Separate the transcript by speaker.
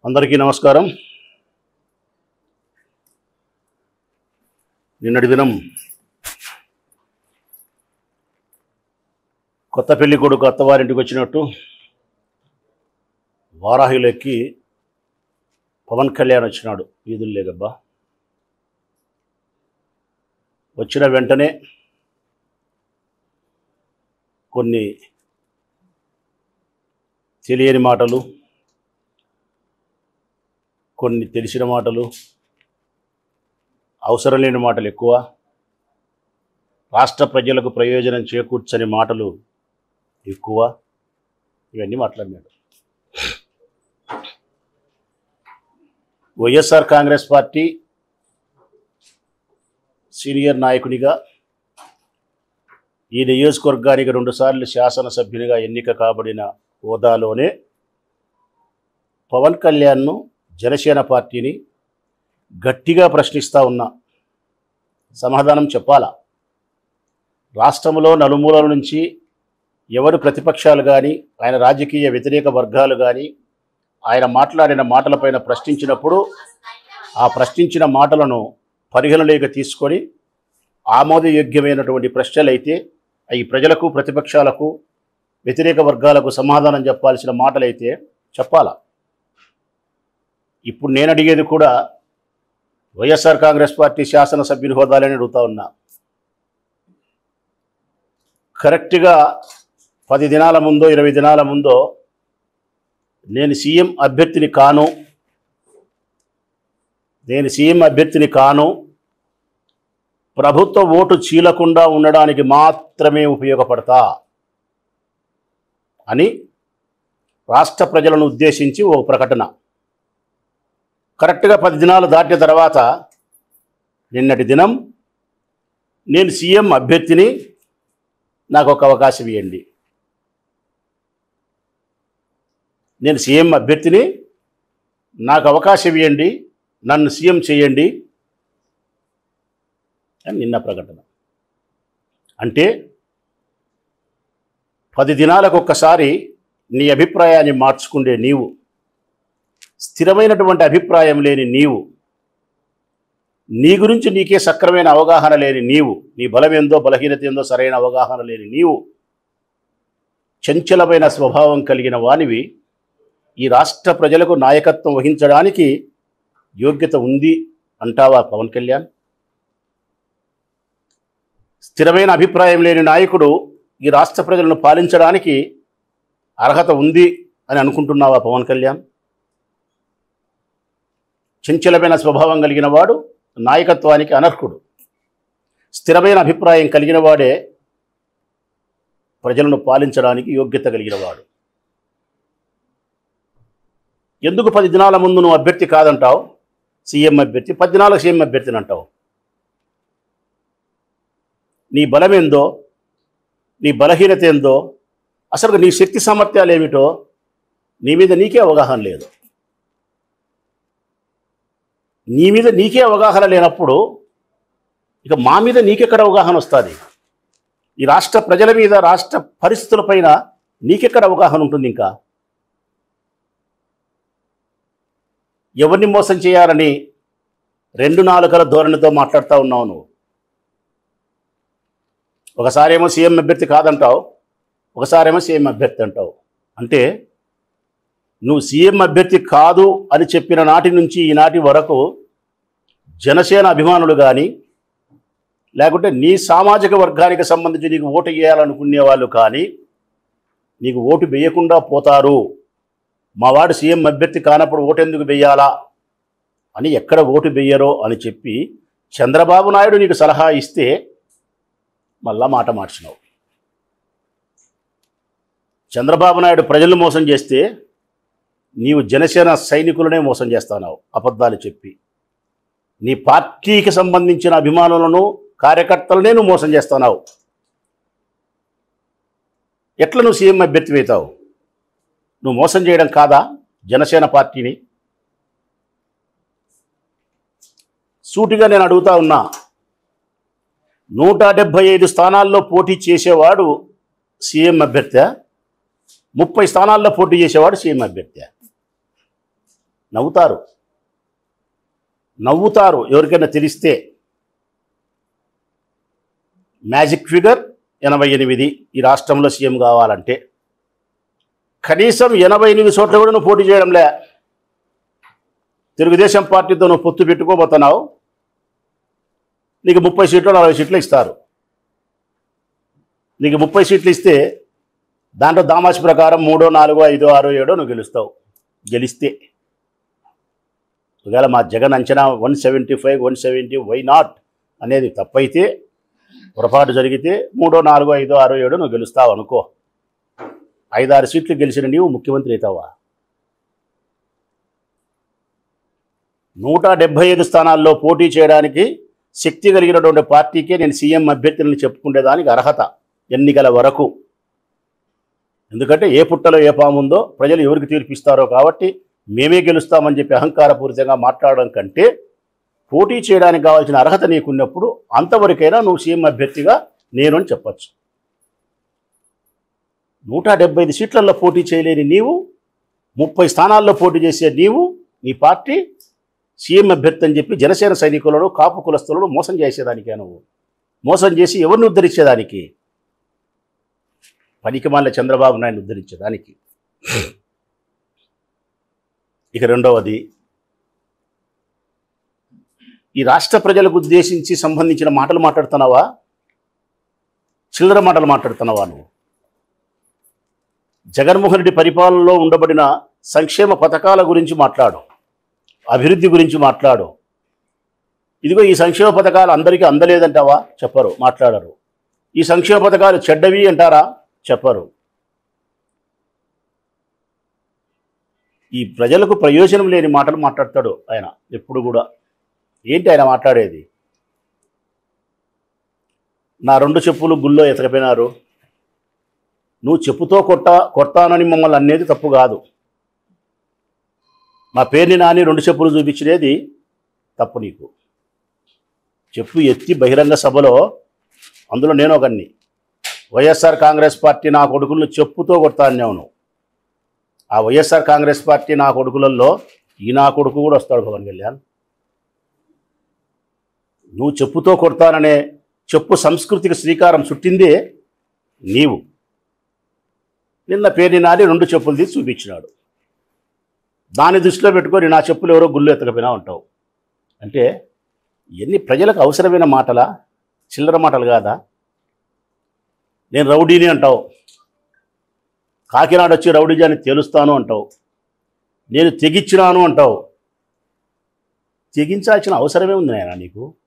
Speaker 1: అందరికీ నమస్కారం నిన్నటి దినం కొత్త పెళ్లి కొడుకు అత్తవారింటికి వచ్చినట్టు వారాహిలు ఎక్కి పవన్ కళ్యాణ్ వచ్చినాడు వీధుల్లో గబ్బా వచ్చిన వెంటనే కొన్ని తెలియని మాటలు కొన్ని తెలిసిన మాటలు అవసరం లేని మాటలు ఎక్కువ రాష్ట్ర ప్రజలకు ప్రయోజనం చేకూర్చని మాటలు ఎక్కువ ఇవన్నీ మాట్లాడినాడు వైఎస్ఆర్ కాంగ్రెస్ పార్టీ సీనియర్ నాయకునిగా ఈ నియోజకవర్గానికి రెండుసార్లు శాసనసభ్యునిగా ఎన్నిక కాబడిన హోదాలోనే పవన్ కళ్యాణ్ను జనసేన పార్టీని గట్టిగా ప్రశ్నిస్తూ ఉన్నా సమాధానం చెప్పాలా రాష్ట్రంలో నలుమూలల నుంచి ఎవరు ప్రతిపక్షాలు కానీ ఆయన రాజకీయ వ్యతిరేక వర్గాలు కానీ ఆయన మాట్లాడిన మాటలపైన ప్రశ్నించినప్పుడు ఆ ప్రశ్నించిన మాటలను పరిగణలోకి తీసుకొని ఆమోదయోగ్యమైనటువంటి ప్రశ్నలైతే అవి ప్రజలకు ప్రతిపక్షాలకు వ్యతిరేక వర్గాలకు సమాధానం చెప్పాల్సిన మాటలైతే చెప్పాలా ఇప్పుడు నేను అడిగేది కూడా వైఎస్ఆర్ కాంగ్రెస్ పార్టీ శాసనసభ్యుని హోదాలని అడుగుతా ఉన్నా కరెక్ట్గా పది దినాల ముందో ఇరవై దినాల ముందో నేను సీఎం అభ్యర్థిని కాను నేను సీఎం అభ్యర్థిని కాను ప్రభుత్వ ఓటు చీలకుండా ఉండడానికి మాత్రమే ఉపయోగపడతా అని రాష్ట్ర ప్రజలను ఉద్దేశించి ఓ ప్రకటన కరెక్ట్గా పది దినాలు దాటిన తర్వాత నిన్నటి దినం నేను సీఎం అభ్యర్థిని నాకు ఒక అవకాశం ఇవ్వండి నేను సీఎం అభ్యర్థిని నాకు అవకాశం ఇవ్వండి నన్ను సీఎం చేయండి అని నిన్న ప్రకటన అంటే పది దినాలకు ఒక్కసారి నీ అభిప్రాయాన్ని మార్చుకుండే నీవు స్థిరమైనటువంటి అభిప్రాయం లేని నీవు నీ గురించి నీకే సక్రమైన అవగాహన లేని నీవు నీ బలమేందో బలహీనత ఏందో సరైన అవగాహన లేని నీవు చంచలమైన స్వభావం కలిగిన వానివి ఈ రాష్ట్ర ప్రజలకు నాయకత్వం వహించడానికి యోగ్యత ఉంది అంటావా పవన్ కళ్యాణ్ స్థిరమైన అభిప్రాయం లేని నాయకుడు ఈ రాష్ట్ర ప్రజలను పాలించడానికి అర్హత ఉంది అని అనుకుంటున్నావా పవన్ కళ్యాణ్ చంచలమైన స్వభావం కలిగిన వాడు నాయకత్వానికి అనర్హుడు స్థిరమైన అభిప్రాయం కలిగిన వాడే ప్రజలను పాలించడానికి యోగ్యత కలిగిన వాడు ఎందుకు పది దినాల ముందు నువ్వు అభ్యర్థి కాదంటావు సీఎం అభ్యర్థి పది దినాలకు సీఎం అభ్యర్థిని అంటావు నీ బలమేందో నీ బలహీనత ఏందో అసలు నీ శక్తి సామర్థ్యాలు ఏమిటో నీ మీద నీకే అవగాహన లేదు నీ మీద నీకే అవగాహన లేనప్పుడు ఇక మా మీద నీకెక్కడ అవగాహన వస్తుంది ఈ రాష్ట్ర ప్రజల మీద రాష్ట్ర పరిస్థితులపైన నీకెక్కడ అవగాహన ఉంటుంది ఇంకా ఎవరిని మోసం చేయాలని రెండు నాలుకల ధోరణితో మాట్లాడుతూ ఉన్నావు నువ్వు ఒకసారేమో సీఎం అభ్యర్థి కాదంటావు ఒకసారేమో సీఎం అభ్యర్థి అంటావు అంటే నువ్వు సీఎం అభ్యర్థి కాదు అని చెప్పిన నాటి నుంచి ఈనాటి వరకు జనసేన అభిమానులు కానీ లేకుంటే నీ సామాజిక వర్గానికి సంబంధించి నీకు ఓటు వేయాలనుకునే వాళ్ళు కానీ నీకు ఓటు వేయకుండా పోతారు మా వాడు సీఎం అభ్యర్థి కానప్పుడు ఓటు ఎందుకు వేయాలా అని ఎక్కడ ఓటు వేయరో అని చెప్పి చంద్రబాబు నాయుడు నీకు సలహా ఇస్తే మళ్ళా మాట మార్చినావు చంద్రబాబు నాయుడు ప్రజలను మోసం చేస్తే నీవు జనసేన సైనికులనే మోసం చేస్తున్నావు అబద్ధాలు చెప్పి నీ పార్టీకి సంబంధించిన అభిమానులను కార్యకర్తలనే నువ్వు మోసం చేస్తున్నావు ఎట్లా నువ్వు సీఎం అభ్యర్థి అవుతావు నువ్వు మోసం చేయడం కాదా జనసేన పార్టీని సూటిగా నేను అడుగుతా ఉన్నా నూట డెబ్భై ఐదు స్థానాల్లో పోటీ చేసేవాడు సీఎం అభ్యర్థి ముప్పై స్థానాల్లో పోటీ చేసేవాడు సీఎం అభ్యర్థి నవ్వుతారు నవ్వుతారు ఎవరికైనా తెలిస్తే మ్యాజిక్ ఫిగర్ ఎనభై ఎనిమిది ఈ రాష్ట్రంలో సీఎం కావాలంటే కనీసం ఎనభై ఎనిమిది చోట్ల కూడా నువ్వు పోటీ చేయడంలే తెలుగుదేశం పార్టీతో నువ్వు పొత్తు పెట్టుకోబోతున్నావు నీకు ముప్పై సీట్లు నలభై సీట్లు ఇస్తారు నీకు ముప్పై సీట్లు ఇస్తే దాంట్లో దామాషి ప్రకారం మూడో నాలుగో ఐదో ఆరో ఏడో నువ్వు గెలుస్తావు గెలిస్తే ఒకవేళ మా జగన్ అంచనా one seventy five one seventy why not అనేది తప్పైతే పొరపాటు జరిగితే మూడో నాలుగో ఐదో ఆరో ఏడో నువ్వు గెలుస్తావు అనుకో ఐదారు సీట్లు గెలిచిన నీవు ముఖ్యమంత్రి అవుతావా నూట డెబ్భై ఐదు స్థానాల్లో పోటీ చేయడానికి శక్తి కలిగినటువంటి పార్టీకే నేను సీఎం అభ్యర్థులను చెప్పుకునేదానికి అర్హత ఎన్నికల వరకు ఎందుకంటే ఏ పుట్టలో ఏ పాము ఉందో ప్రజలు ఎవరికి తీర్పిస్తారో కాబట్టి మేమే గెలుస్తామని చెప్పి అహంకారపూరితంగా మాట్లాడడం కంటే పోటీ చేయడానికి కావాల్సిన అర్హత నీకున్నప్పుడు అంతవరకైనా నువ్వు సీఎం అభ్యర్థిగా నేను అని చెప్పచ్చు నూట డెబ్బై ఐదు సీట్లలో పోటీ చేయలేని నీవు ముప్పై స్థానాల్లో పోటీ చేసే నీవు నీ పార్టీ సీఎం అభ్యర్థి అని చెప్పి జనసేన సైనికులను కాపు కులస్తులను మోసం చేసేదానికే నువ్వు మోసం చేసి ఎవరిని ఉద్ధరించేదానికి పనికి మాల చంద్రబాబు నాయుడు ఉద్ధరించేదానికి ఇక రెండవది ఈ రాష్ట్ర ప్రజలకు ఉద్దేశించి సంబంధించిన మాటలు మాట్లాడుతున్నావా చిల్లర మాటలు మాట్లాడుతున్నావా నువ్వు జగన్మోహన్ రెడ్డి పరిపాలనలో ఉండబడిన సంక్షేమ పథకాల గురించి మాట్లాడు అభివృద్ధి గురించి మాట్లాడు ఇదిగో ఈ సంక్షేమ పథకాలు అందరికీ అందలేదంటావా చెప్పరు మాట్లాడరు ఈ సంక్షేమ పథకాలు చెడ్డవి అంటారా చెప్పరు ఈ ప్రజలకు ప్రయోజనం లేని మాటలు మాట్లాడతాడు ఆయన ఎప్పుడు కూడా ఏంటి ఆయన మాట్లాడేది నా రెండు చెప్పులు గుళ్ళో ఎతకపోయినారు నువ్వు చెప్పుతో కొట్ట కొడతానని మమ్మల్ని అనేది తప్పు కాదు మా పేరుని నాని రెండు చెప్పులు చూపించినది తప్పు నీకు చెప్పు ఎత్తి బహిరంగ సభలో అందులో నేను ఒకన్ని వైఎస్ఆర్ కాంగ్రెస్ పార్టీ నా కొడుకులను చెప్పుతో కొడతాను నువ్వు ఆ వైఎస్ఆర్ కాంగ్రెస్ పార్టీ నా కొడుకులలో ఈ నా కొడుకు కూడా వస్తాడు పవన్ కళ్యాణ్ నువ్వు చెప్పుతో కొడతాననే చెప్పు సంస్కృతికి శ్రీకారం చుట్టిందే నీవు నిన్న పేరుని నాని రెండు చెప్పులు తీసి చూపించినాడు దాన్ని దృష్టిలో పెట్టుకొని నా చెప్పులు ఎవరో గుళ్ళు ఎత్తకపోయినా ఉంటావు అంటే ఎన్ని ప్రజలకు అవసరమైన మాటలా చిల్లర మాటలు కాదా నేను రౌడీని అంటావు కాకినాడ వచ్చి రౌడీజాన్ని తేలుస్తాను అంటావు నేను తెగించినాను అంటావు తెగించాల్సిన అవసరమే ఉంది నాయన నీకు